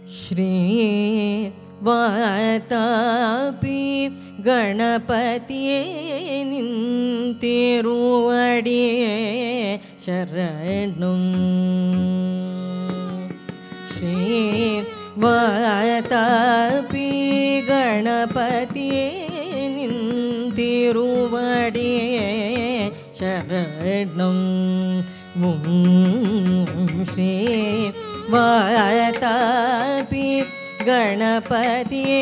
श्री वातापि गणपतिये निन्तिरुवडिये शरणम् श्री वातापि गणपतिये निन्तिरुवडिये शरणम् ॐ श्री வாதாபி கணபதியே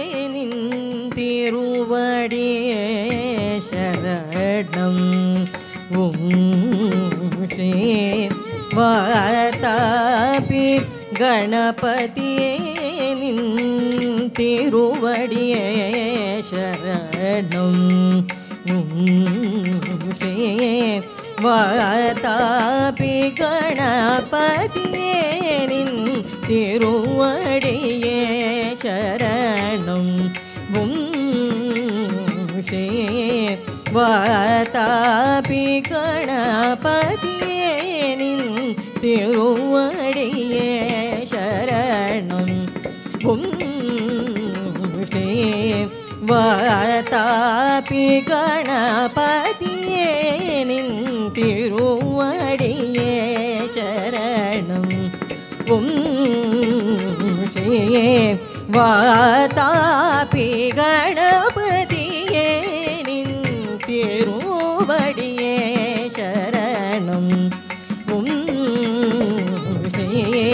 நின்திருவடியே சரணம் ஓம் ஸ்ரீ வாதாபி கணபதியே நின்திருவடியே சரணம் ஓம் ஸ்ரீ வாதாபி கணபதியே நின் திருவடியே சரணம் ஸ்ரீ வாதாபி கணபதியே நின் திருவடியே சரணம் ஸ்ரீ வாதாபி கணபதியே நின் திருவடியே சரணம் ஓம் ஸ்ரீ வாதாபி கணபதியே நின் திருவடியே சரணம் ஓம் ஸ்ரீ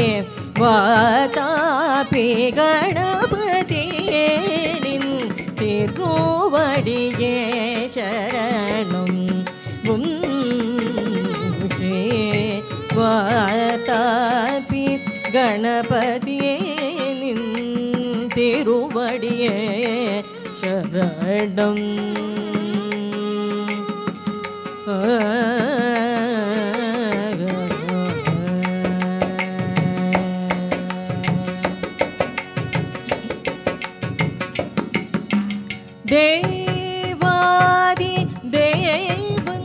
வாதாபி கணபதியே நின் திருவடியே சரணம் ஓம் ஸ்ரீ வாதாபி கணபதியே நின் திருவடியே சரணம் தேவாதி தேவன்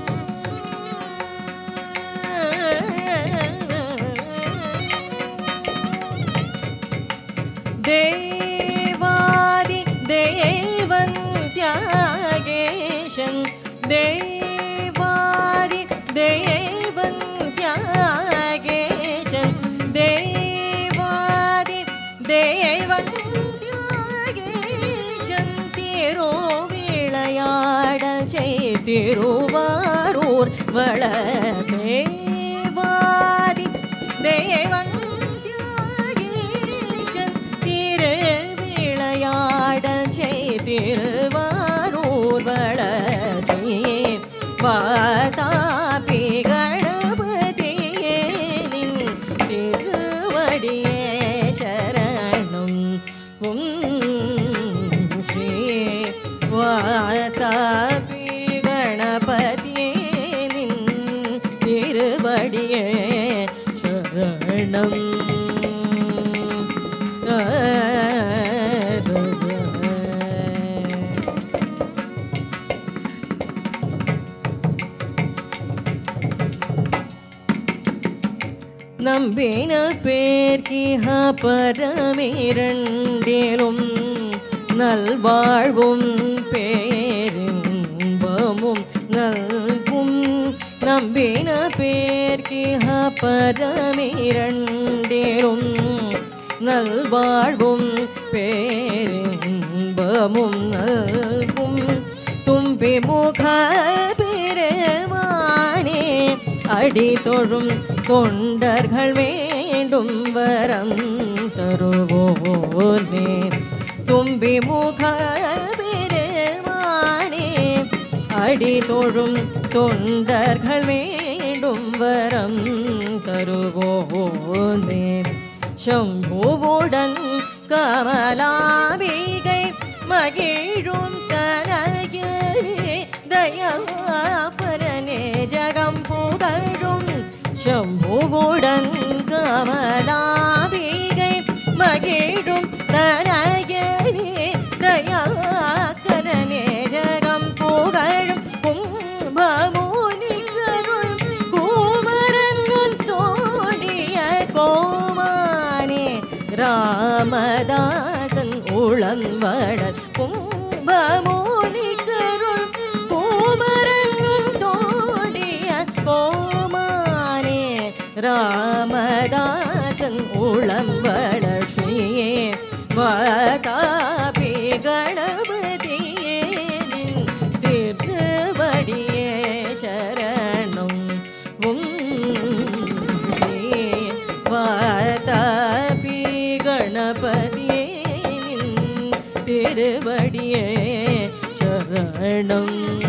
தேவாதி தேவன் தியாகேஷன் தேவாதி தேவன் தியாகேஷன் தேவாதி தேவன் தியாகேஷன் தேரோ விளையாடல் செய்திருவாரூர் வள தேவாதி தேவன் தியாகேஷன் திரு விளையாடல் செய்திருவாரூர் வளதே வாதாபி கணபதியே நின் திருவடியே சரணம் ஓம் ஸ்ரீ வாதாபி கணபதியே நின் திருவடியே சரணம் நம்பின பேர்கிஹ பரமிரண்டிலும் நல்வாழ்வும் பேரின்பமும் நல்கும் நம்பின பேர்கிஹ பரமிரண்டிலும் நல்வாழ்வும் பேரின்பமும் நல்கும் தும்பி முக பெருமானே அடி தொழும் தொண்டர்கள் வேண்டும் வரம் தருவோனே தும்பி முக பெருமானே அடி தொழும் தொண்டர்கள் வேண்டும் வரம் தருவோனே சம்புவுடன் கமலாபிகை மகிழும் தனகே தயாபரனே ஜகம் புகழும் சம்புவுடன் கமலாபிகை மகிழும் தனகனே தயாகரனே ஜகம் புகழும் கும்பமுனிகருள் குமரன் தோழிய கோமானே ராமதாசன் உளன்வடர் கும்பமோனிக்கருள் பூமரங்கும் தோடிய கோமானே ராமதாசன் உளம்பட ஸ்ரீயே வாதாபி கணபதியே நின் திருவடியே சரணம் உங்கே வாதாபி கணபதியே நின் திருவடியே சரணம்